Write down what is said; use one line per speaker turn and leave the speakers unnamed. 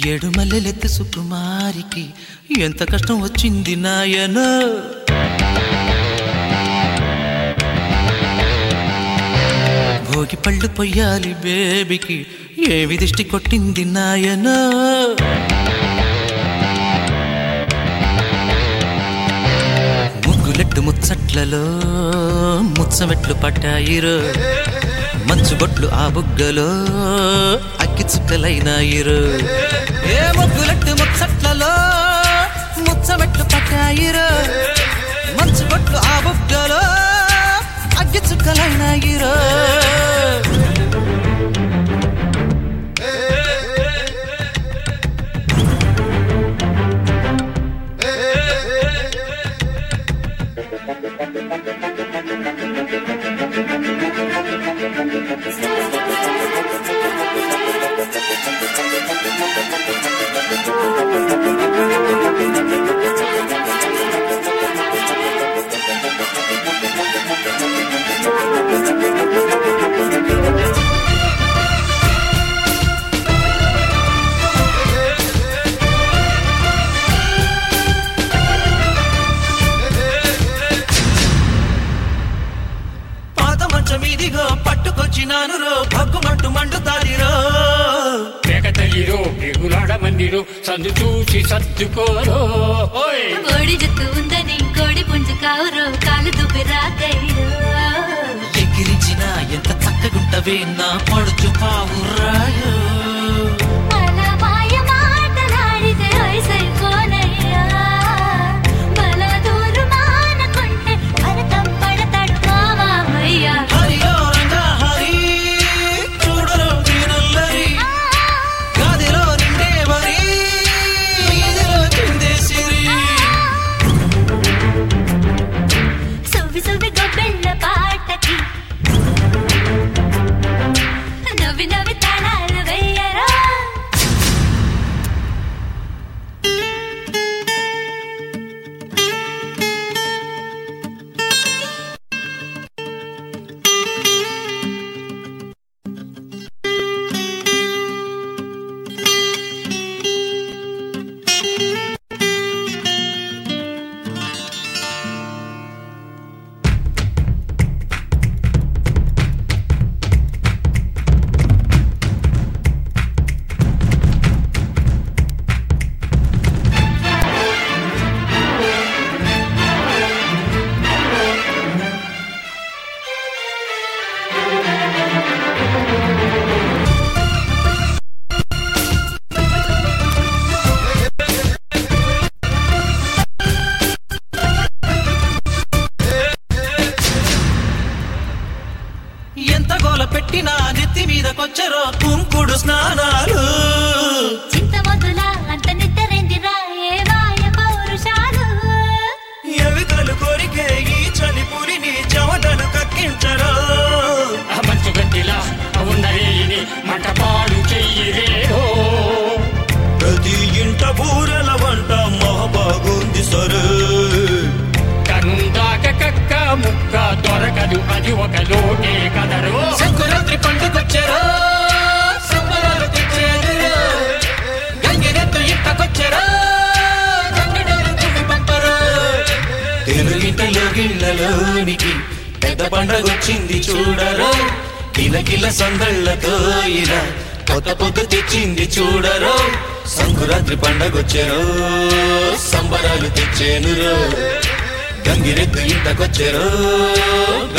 ఏడు మల్లెలెత్తి సుకుమారికి ఎంత కష్టం వచ్చింది నాయనో భోగి పళ్ళు పొయ్యాలి బేబీకి ఏవి దిష్టి కొట్టింది నాయనో ముగ్గులెట్టు ముచ్చట్లలో ముచ్చమెట్లు పట్టాయిరో మంచు బొట్లు ఆ బుగ్గలో అగ్గి చుక్కలైనాయిరు ఏ ముగ్గులెట్టు ముచ్చట్లలో ముచ్చమెట్లు పట్టాయిరు మంచు బొట్లు ఆ బుగ్గలో అగ్గి చుక్కలైనాయిరు పాత మంచం ఇదిగో పట్టుకొచ్చినాను రో భగ్గుమంటూ మండుతాదిరో
పేకతల్లిరో పెగులాడ మందిరో సందు చూసి సర్దుకోరో ఓయ్
కోడి జుత్తు ఉందని కోడి పుంజు కావురో కాలు దుబ్బి రాకయ్యో
ఎగిరించిన ఎంత చక్కగుంటవే నా పడుచు పావురాయో
అలా మాయ మాటలాడితే వయసైపోనయ్యా బల దూరు మానకుంటే భరతం పడతాడు మామయ్య
హరియో రంగా హరి చూడరు దీనుల్లరి గదిలో నిండే వరి ఇదిలో కిందే సిరి
సువ్వి సువ్వి గొబ్బెళ్ళ పాటకి నవ్వి నవ్వి తాళాలు వెయ్యరా
ఎంత గోల పెట్టినా నెత్తి మీదకొచ్చరో కుంకుడు స్నానాలు
చింత మొదల అంత నిద్రెందిరా ఏ వాయ పౌరుషాలు
ఎవికలు కోరికే ఈ చలి పులిని చెమటలు కక్కించరో
ఆ మంచు గడ్డిలా ఉన్నరేని మంటపాడు చెయ్యిరేరో
ప్రతి ఇంట బూరెల వంట మహాబాగుంది సరే
కనుందాక కక్క ముక్క దొరకదు అది ఒక లోటే కదరో
సంకురాత్రి పండుకొచ్చారో సంబరాలు తెచ్చేదిరో గంగిరెత్తు ఇంటకొచ్చారో గంగిడేరు తుమ్మి పంపరో తెలుగింటలో గిళ్ళలోనికి పెద్ద పండగొచ్చింది చూడరో కిలకిల సందళ్ళతో ఇలా కొత్త పొద్దు తెచ్చింది చూడరో సంకురాత్రి పండగొచ్చారో సంబరాలు తెచ్చేనురో గంగిరెద్దు ఇంటకొచ్చారో